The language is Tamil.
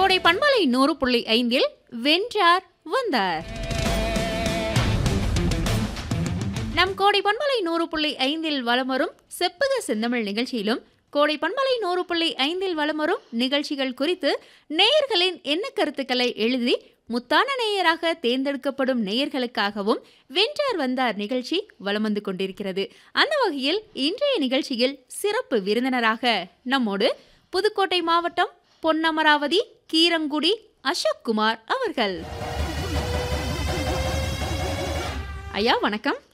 கோடை பண்பலை நூறு புள்ளி ஐந்தில் வென்றார் வந்தார் நம் கோடை பண்பலை நூறு புள்ளி ஐந்தில் வலம் வரும் செப்புக செந்தமிழ் நிகழ்ச்சியிலும் கோடை பண்பலை நூறு புள்ளி ஐந்தில் வலம் வரும் நிகழ்ச்சிகள் குறித்து நேயர்களின் எண்ண கருத்துக்களை எழுதி முத்தான நேயராக தேர்ந்தெடுக்கப்படும் நேயர்களுக்காகவும் வென்றார் வந்தார் நிகழ்ச்சி வலம் வந்து கொண்டிருக்கிறது அந்த வகையில் இன்றைய நிகழ்ச்சியில் சிறப்பு விருந்தினராக நம்மோடு புதுக்கோட்டை மாவட்டம் பொன்னமராவதி கீரங்குடி அசோக் குமார் அவர்கள் ஐயா வணக்கம்